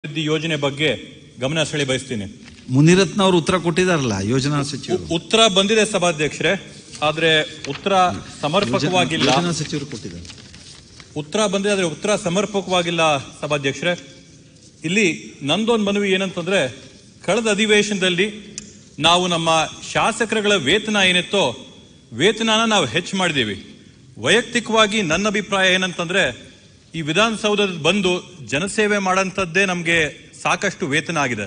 ಅಭಿವೃದ್ಧಿ ಯೋಜನೆ ಬಗ್ಗೆ ಗಮನ ಸೆಳೆ ಬಯಸ್ತೀನಿ ಮುನಿರತ್ನ ಅವರು ಉತ್ತರ ಕೊಟ್ಟಿದಾರಲ್ಲ ಯೋಜನಾ ಸಚಿವರು ಉತ್ತರ ಬಂದಿದೆ ಸಭಾಧ್ಯಕ್ಷರೇ ಆದ್ರೆ ಉತ್ತರ ಸಮರ್ಪಕವಾಗಿಲ್ಲ ಯೋಜನಾ ಸಚಿವರು ಕೊಟ್ಟಿದ್ದಾರೆ ಉತ್ತರ ಬಂದಿದೆ ಆದ್ರೆ ಉತ್ತರ ಸಮರ್ಪಕವಾಗಿಲ್ಲ ಸಭಾಧ್ಯಕ್ಷರೇ ಇಲ್ಲಿ ನಂದೊಂದು ಮನವಿ ಏನಂತಂದ್ರೆ ಕಳೆದ ಅಧಿವೇಶನದಲ್ಲಿ ನಾವು ನಮ್ಮ ಶಾಸಕರುಗಳ ವೇತನ ಏನಿತ್ತೋ ವೇತನನ ನಾವು ಹೆಚ್ಚು ಮಾಡಿದ್ದೀವಿ ವೈಯಕ್ತಿಕವಾಗಿ ನನ್ನ ಅಭಿಪ್ರಾಯ ಏನಂತಂದ್ರೆ ಈ ವಿಧಾನಸೌಧದ ಬಂದು ಜನಸೇವೆ ಮಾಡೋಂಥದ್ದೇ ನಮಗೆ ಸಾಕಷ್ಟು ವೇತನ ಆಗಿದೆ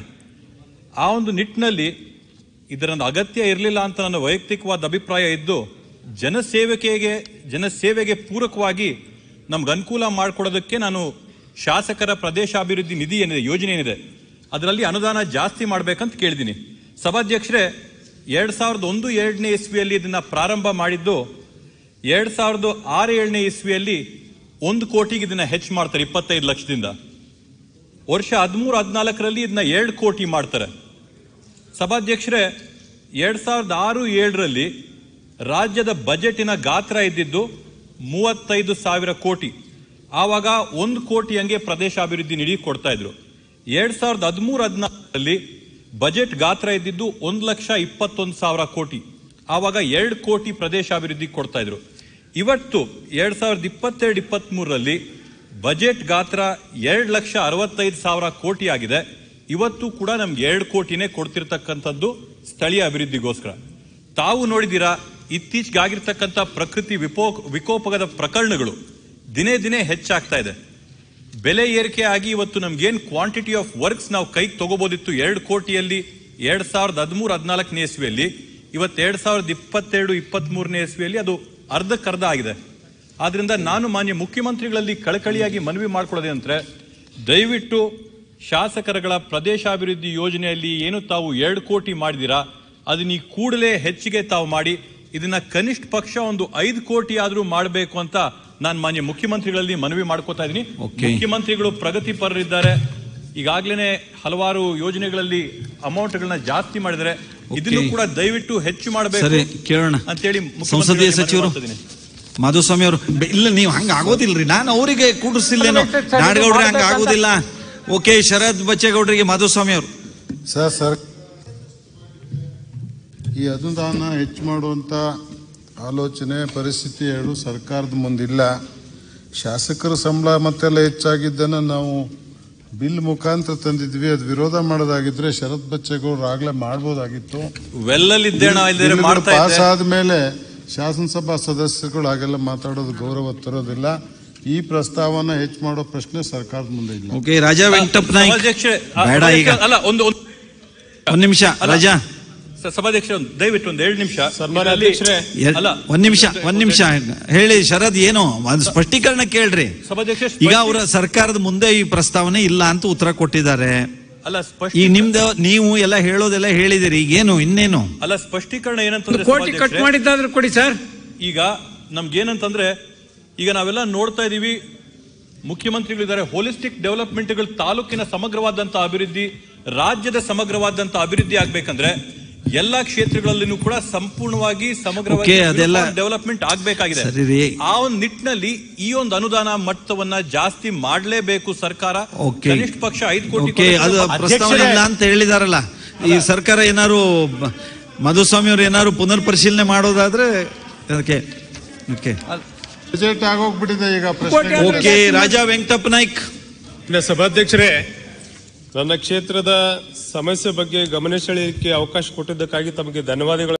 ಆ ಒಂದು ನಿಟ್ಟಿನಲ್ಲಿ ಇದರ ಅಗತ್ಯ ಇರಲಿಲ್ಲ ಅಂತ ನನ್ನ ವೈಯಕ್ತಿಕವಾದ ಅಭಿಪ್ರಾಯ ಇದ್ದು ಜನಸೇವಕೆಗೆ ಜನಸೇವೆಗೆ ಪೂರಕವಾಗಿ ನಮ್ಗೆ ಅನುಕೂಲ ಮಾಡಿಕೊಡೋದಕ್ಕೆ ನಾನು ಶಾಸಕರ ಪ್ರದೇಶಾಭಿವೃದ್ಧಿ ನಿಧಿ ಏನಿದೆ ಯೋಜನೆ ಏನಿದೆ ಅದರಲ್ಲಿ ಅನುದಾನ ಜಾಸ್ತಿ ಮಾಡಬೇಕಂತ ಕೇಳಿದ್ದೀನಿ ಸಭಾಧ್ಯಕ್ಷರೇ ಎರಡ್ ಸಾವಿರದ ಒಂದು ಎರಡನೇ ಇಸ್ವಿಯಲ್ಲಿ ಇದನ್ನ ಪ್ರಾರಂಭ ಮಾಡಿದ್ದು ಎರಡ್ ಸಾವಿರದ ಆರು ಏಳನೇ ಇಸ್ವಿಯಲ್ಲಿ ಒಂದು ಕೋಟಿಗೆ ಇದನ್ನ ಹೆಚ್ಚು ಮಾಡ್ತಾರೆ ಇಪ್ಪತ್ತೈದು ಲಕ್ಷದಿಂದ ವರ್ಷ ಹದಿಮೂರು ಹದಿನಾಲ್ಕರಲ್ಲಿ ಇದನ್ನ ಎರಡು ಕೋಟಿ ಮಾಡ್ತಾರೆ ಸಭಾಧ್ಯಕ್ಷರೇ ಎರಡ್ ಸಾವಿರದ ಆರು ಏಳರಲ್ಲಿ ರಾಜ್ಯದ ಬಜೆಟಿನ ಗಾತ್ರ ಇದ್ದಿದ್ದು ಮೂವತ್ತೈದು ಸಾವಿರ ಕೋಟಿ ಆವಾಗ ಒಂದು ಕೋಟಿ ಹಂಗೆ ಪ್ರದೇಶಾಭಿವೃದ್ಧಿ ನಿಧಿ ಕೊಡ್ತಾ ಇದ್ರು ಎರಡ್ ಸಾವಿರದ ಹದಿಮೂರು ಹದಿನಾಲ್ಕರಲ್ಲಿ ಬಜೆಟ್ ಗಾತ್ರ ಇದ್ದಿದ್ದು ಒಂದು ಲಕ್ಷ ಇಪ್ಪತ್ತೊಂದು ಸಾವಿರ ಕೋಟಿ ಆವಾಗ ಎರಡು ಕೋಟಿ ಪ್ರದೇಶಾಭಿವೃದ್ಧಿ ಕೊಡ್ತಾ ಇದ್ರು ಇವತ್ತು ಎರಡ್ ಸಾವಿರದ ಇಪ್ಪತ್ತೆರಡು ಇಪ್ಪತ್ತ್ ಮೂರರಲ್ಲಿ ಬಜೆಟ್ ಗಾತ್ರ ಎರಡು ಲಕ್ಷ ಅರವತ್ತೈದು ಸಾವಿರ ಕೋಟಿ ಆಗಿದೆ ಇವತ್ತು ಕೂಡ ನಮ್ಗೆ ಎರಡು ಕೋಟಿನೇ ಕೊಡ್ತಿರ್ತಕ್ಕಂಥದ್ದು ಸ್ಥಳೀಯ ಅಭಿವೃದ್ಧಿಗೋಸ್ಕರ ತಾವು ನೋಡಿದ್ದೀರಾ ಇತ್ತೀಚೆಗೆ ಆಗಿರ್ತಕ್ಕಂಥ ಪ್ರಕೃತಿ ವಿಪೋ ವಿಕೋಪದ ಪ್ರಕರಣಗಳು ದಿನೇ ದಿನೇ ಹೆಚ್ಚಾಗ್ತಾ ಇದೆ ಬೆಲೆ ಏರಿಕೆ ಆಗಿ ಇವತ್ತು ನಮ್ಗೇನ್ ಕ್ವಾಂಟಿಟಿ ಆಫ್ ವರ್ಕ್ಸ್ ನಾವು ಕೈಗೆ ತಗೋಬೋದಿತ್ತು ಎರಡು ಕೋಟಿಯಲ್ಲಿ ಎರಡ್ ಸಾವಿರದ ಹದಿಮೂರು ಹದಿನಾಲ್ಕನೇ ಇಸ್ವಿಯಲ್ಲಿ ಇವತ್ತು ಎರಡ್ ಸಾವಿರದ ಇಪ್ಪತ್ತೆರಡು ಇಪ್ಪತ್ತ್ ಮೂರನೇ ಇಸ್ವಿಯಲ್ಲಿ ಅದು ಅರ್ಧಕ್ಕರ್ಧ ಆಗಿದೆ ಆದ್ರಿಂದ ನಾನು ಮಾನ್ಯ ಮುಖ್ಯಮಂತ್ರಿಗಳಲ್ಲಿ ಕಳಕಳಿಯಾಗಿ ಮನವಿ ಮಾಡ್ಕೊಳ್ಳೋದೇನಂದ್ರೆ ದಯವಿಟ್ಟು ಶಾಸಕರುಗಳ ಪ್ರದೇಶಾಭಿವೃದ್ಧಿ ಯೋಜನೆಯಲ್ಲಿ ಏನು ತಾವು ಎರಡು ಕೋಟಿ ಮಾಡಿದಿರಾ ಅದನ್ನ ಈ ಕೂಡಲೇ ಹೆಚ್ಚಿಗೆ ತಾವು ಮಾಡಿ ಇದನ್ನ ಕನಿಷ್ಠ ಪಕ್ಷ ಒಂದು ಐದು ಕೋಟಿ ಆದ್ರೂ ಮಾಡಬೇಕು ಅಂತ ನಾನು ಮಾನ್ಯ ಮುಖ್ಯಮಂತ್ರಿಗಳಲ್ಲಿ ಮನವಿ ಮಾಡ್ಕೋತಾ ಇದ್ದೀನಿ Okay. ಮುಖ್ಯಮಂತ್ರಿಗಳು ಪ್ರಗತಿಪರರಿದ್ದಾರೆ ಈಗಾಗಲೇ ಹಲವಾರು ಯೋಜನೆಗಳಲ್ಲಿ ಅಮೌಂಟ್ಗಳನ್ನ ಜಾಸ್ತಿ ಮಾಡಿದರೆ ಇದನ್ನು Okay. ಕೂಡ ದಯವಿಟ್ಟು ಹೆಚ್ಚು ಮಾಡಬೇಕು ಸರಿ ಕೇಳೋಣ ಅಂತೇಳಿ ಸಂಸದೀಯ ಮುಖ್ಯಮಂತ್ರಿಗಳಿಗೆ ಸಚಿವರು ಮನವಿ ಮಾಡ್ತಾ ಇದ್ದೀನಿ. ಮಾಧುಸ್ವಾಮಿ ಅವರು ಬೆ- ಇಲ್ಲ ನೀವು ಹಂಗ ಆಗೋದಿಲ್ರಿ ನಾನು ಅವರಿಗೆ ಕೂಡಿಸಿಲ್ಲೇನೋ ನಾಡಗೌಡ್ರಿ ಹಂಗ ಆಗೋದಿಲ್ಲ ಓಕೆ ಶರದ್ ಬಚ್ಚೇಗೌಡರಿಗೆ ಮಾಧುಸ್ವಾಮಿ ಅವರು ಸರ್ ಸರ್ ಈ ಅನುದಾನ ಹೆಚ್ಚು ಮಾಡುವಂಥ ಆಲೋಚನೆ ಪರಿಸ್ಥಿತಿ ಎರಡು ಸರ್ಕಾರದ ಮುಂದಿಲ್ಲ ಶಾಸಕರ ಸಂಬಳ ಮತ್ತೆಲ್ಲ ಹೆಚ್ಚಾಗಿದ್ದನ್ನು ನಾವು ಬಿಲ್ ಮುಖಾಂತರ ತಂದಿದ್ವಿ ಅದು ವಿರೋಧ ಮಾಡೋದಾಗಿದ್ರೆ ಶರತ್ ಬಚ್ಚೇಗೌಡರು ಆಗ್ಲೇ ಮಾಡ್ಬೋದಾಗಿತ್ತು ವೆಲ್ಲಲ್ಲಿದ್ದೇಣ ಇಲ್ಲದೆ ಮಾಡ್ತಾ ಪಾಸ್ ಇದ್ದೆ ಆದ್ಮೇಲೆ ಶಾಸನಸಭಾ ಸದಸ್ಯರುಗಳು ಹಾಗೆಲ್ಲ ಮಾತಾಡೋದು ಗೌರವ ತರೋದಿಲ್ಲ ಈ ಪ್ರಸ್ತಾವನ ಹೆಚ್ಚು ಮಾಡೋ ಪ್ರಶ್ನೆ ಸರ್ಕಾರದ ಮುಂದೆ ಇಲ್ಲ ಓಕೆ ರಾಜಾ ವೆಂಕಟಪ್ಪ ನಾಯ್ಕ್ ಸಭಾಧ್ಯಕ್ಷರೇ, ಆ, ಬೇಡ ಈಗ ಸಭಾಧ್ಯಕ್ಷರೇ, ಅಲ್ಲ ಒಂದು ಒಂದು ಒಂದ್ ನಿಮಿಷ ಅಲ್ಲ. ರಾಜಾ ಸ- ಸಭಾಧ್ಯಕ್ಷ ಒಂದು ದಯವಿಟ್ಟು ಒಂದು ಎರಡು ನಿಮಿಷ ಸನ್ಮಾನ್ಯ ಇದರಲ್ಲಿ- ಅಧ್ಯಕ್ಷರೇ, ಎ- ಅಲ್ಲ ಒಂದ್ ನಿಮಿಷ ಒಂದ್ ನಿಮಿಷ ಹೇಳಿ ಶರದ್ ಏನು ಒಂದು ಸ್ಪಷ್ಟೀಕರಣ ಕೇಳ್ರಿ ಸಭಾಧ್ಯಕ್ಷ ಈಗ ಅವರ ಸರ್ಕಾರದ ಮುಂದೆ ಈ ಪ್ರಸ್ತಾವನೆ ಇಲ್ಲ ಅಂತ ಉತ್ತರ ಕೊಟ್ಟಿದ್ದಾರೆ ಅಲ್ಲ ಸ್ಪಷ್ಟ ಈಗ ನಿಮ್ದು ನೀವು ಎಲ್ಲ ಹೇಳೋದೆಲ್ಲ ಹೇಳಿದಿರಿ ಈಗೇನು ಇನ್ನೇನು ಅಲ್ಲ ಸ್ಪಷ್ಟೀಕರಣ ಏನಂತಂದ್ರೆ ಕೋಟಿ ಕಟ್ ಸಭಾಧ್ಯಕ್ಷರೇ, ಮಾಡಿದ್ದಾದ್ರೆ ಕೊಡಿ ಸರ್ ಈಗ ನಮ್ಗೇನಂತಂದ್ರೆ ಈಗ ನಾವೆಲ್ಲ ನೋಡ್ತಾ ಇದೀವಿ ಮುಖ್ಯಮಂತ್ರಿಗಳಿದ್ದಾರೆ ಹೋಲಿಸ್ಟಿಕ್ ಡೆವಲಪ್ಮೆಂಟ್ಗಳು ತಾಲೂಕಿನ ಸಮಗ್ರವಾದಂತಹ ಅಭಿವೃದ್ಧಿ ರಾಜ್ಯದ ಸಮಗ್ರವಾದಂತಹ ಅಭಿವೃದ್ಧಿ ಆಗ್ಬೇಕಂದ್ರೆ ಎಲ್ಲಾ ಕ್ಷೇತ್ರಗಳಲ್ಲಿನೂ ಕೂಡ ಸಂಪೂರ್ಣವಾಗಿ ಸಮಗ್ರವಾಗಿ Okay, ಅದೆಲ್ಲ- ಡೆವಲಪ್ಮೆಂಟ್ ಆಗ್ಬೇಕಾಗಿದೆ ಸರಿ ರೀ. ಆ ಒಂದು ನಿಟ್ಟಿನಲ್ಲಿ ಈ ಒಂದು ಅನುದಾನ ಮಟ್ಟವನ್ನ ಜಾಸ್ತಿ ಮಾಡಲೇಬೇಕು ಸರ್ಕಾರ Okay. ಕನಿಷ್ಠ ಪಕ್ಷ ಐದು ಕೋಟಿ ಓಕೆ ಅದು ಕೊಡಬೇಕು. ಪ್ರಸ್ತಾವನೆ ಇಲ್ಲ ಅಂತ ಹೇಳಿದಾರಲ್ಲ ಈ ಸರ್ಕಾರ ಏನಾರು ಬ- ಮಧುಸ್ವಾಮಿ ಅವರು ಏನಾರು ಪುನರ್ ಪರಿಶೀಲನೆ ಮಾಡೋದಾದ್ರೆ ಅದಕ್ಕೆ ಓಕೆ ಬಜೆಟ್ ಆಗೋಗ್ಬಿಟ್ಟಿದೆ ಈಗ ಪ್ರಶ್ನೆ ಓಕೆ ರಾಜಾ ವೆಂಕಟಪ್ಪ ನಾಯ್ಕ್ ಇಲ್ಲ, ಸಭಾಧ್ಯಕ್ಷರೇ ನನ್ನ ಕ್ಷೇತ್ರದ ಸಮಸ್ಯೆ ಬಗ್ಗೆ ಗಮನ ಸೆಳೆಯಲಿಕ್ಕೆ ಅವಕಾಶ ಕೊಟ್ಟಿದ್ದಕ್ಕಾಗಿ ತಮಗೆ ಧನ್ಯವಾದಗಳು